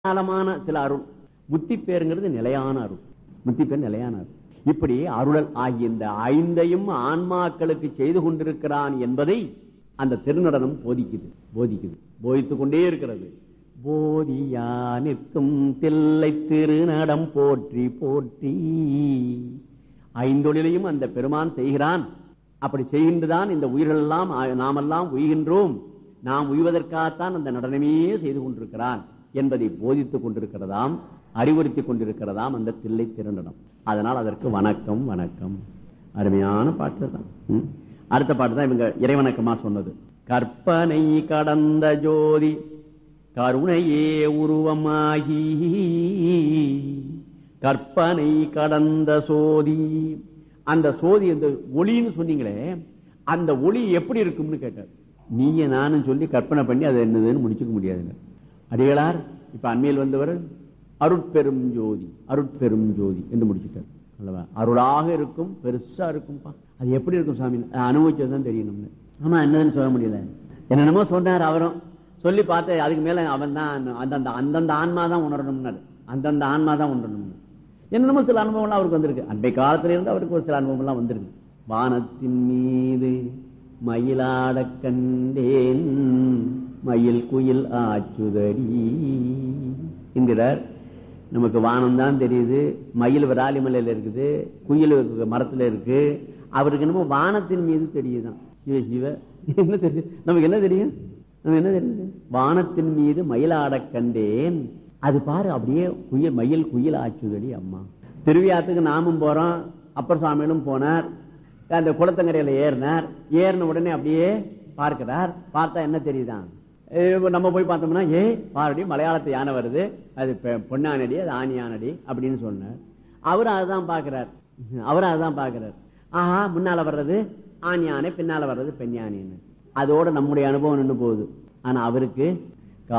காலமான சில அருள் முத்தி பேருங்கிறது நிலையான அருள் முத்தி பேர் நிலையான அருள் இப்படி அருளல் ஆகிய இந்த ஐந்தையும் ஆன்மாக்களுக்கு செய்து கொண்டிருக்கிறான் என்பதை அந்த திருநடனம் போதிக்குது போதிக்குது போதித்துக் கொண்டே இருக்கிறது போதியா நிற்கும் தில்லை திருநடம் போற்றி போற்றி ஐந்தொழிலையும் அந்த பெருமான் செய்கிறான் அப்படி செய்கின்றுதான் இந்த உயிர்கள் எல்லாம் நாமெல்லாம் உய்கின்றோம் நாம் உய்வதற்காகத்தான் அந்த நடனமே செய்து கொண்டிருக்கிறான் என்பதை போதித்துக் கொண்டிருக்கிறதாம் அறிவுறுத்திக் கொண்டிருக்கிறதாம் அந்த தில்லை திருநடம் அதனால் அதற்கு வணக்கம் வணக்கம் அருமையான பாட்டு தான் ம். அடுத்த பாட்டு தான் இவங்க இறைவணக்கமா சொன்னது கற்பனை கடந்த ஜோதி கருணையே உருவமாகி கற்பனை கடந்த சோதி அந்த சோதி அந்த ஒளின்னு சொன்னீங்களே அந்த ஒளி எப்படி இருக்கும்னு கேட்டார் நீங்க நானும் சொல்லி கற்பனை பண்ணி அது என்னதுன்னு முடிச்சுக்க முடியாதுங்க அடிகளார் இப்ப அண்மையில் வந்தவர் அருட்பெரும் ஜோதி அருட்பெரும் ஜோதி என்று முடிச்சுட்டார் அல்லவா அருளாக இருக்கும் பெருசா இருக்கும்பா அது எப்படி இருக்கும் சாமி அனுபவிச்சதுதான் தெரியணும்னு ஆமா என்னதுன்னு சொல்ல முடியல என்னென்னமோ சொன்னார் அவரும் சொல்லி பார்த்து அதுக்கு மேல அவன் தான் அந்தந்த அந்தந்த ஆன்மா தான் உணரணும்னாரு அந்தந்த ஆன்மா தான் உணரணும்னு என்னென்னமோ சில அனுபவம்லாம் அவருக்கு வந்திருக்கு அன்றைய காலத்துல இருந்து அவருக்கு ஒரு சில அனுபவம்லாம் வந்திருக்கு வானத்தின் மீது மயிலாடக் கண்டேன் மயில் குயில் ஆச்சுதடி என்கிறார் நமக்கு வானம் தான் தெரியுது மயில் விராலி மலையில இருக்குது குயில் மரத்துல இருக்கு அவருக்கு என்னமோ வானத்தின் மீது தெரியுதான் சிவ சிவ என்ன தெரியும் நமக்கு என்ன தெரியும் நமக்கு என்ன தெரியுது வானத்தின் மீது மயிலாடக் கண்டேன் அது பாரு அப்படியே குயில் மயில் குயில் ஆச்சுதடி அம்மா திருவியாத்துக்கு நாமும் போறோம் அப்பர் சுவாமிகளும் போனார் அந்த குளத்தங்கரையில ஏறினார் ஏறின உடனே அப்படியே பார்க்கிறார் பார்த்தா என்ன தெரியுதான் இப்ப நம்ம போய் பார்த்தோம்னா ஏ பாரடி மலையாளத்து யானை வருது அது பெ- பொன்னானடி அது ஆணியானடி அப்படின்னு சொன்னார் அவரும் அதுதான் பார்க்கிறார் அவரும் அதுதான் பார்க்கிறார் ஆஹா முன்னால வர்றது ஆண் யானை பின்னால வர்றது பெண் யானைன்னு அதோட நம்முடைய அனுபவம் நின்று போகுது ஆனா அவருக்கு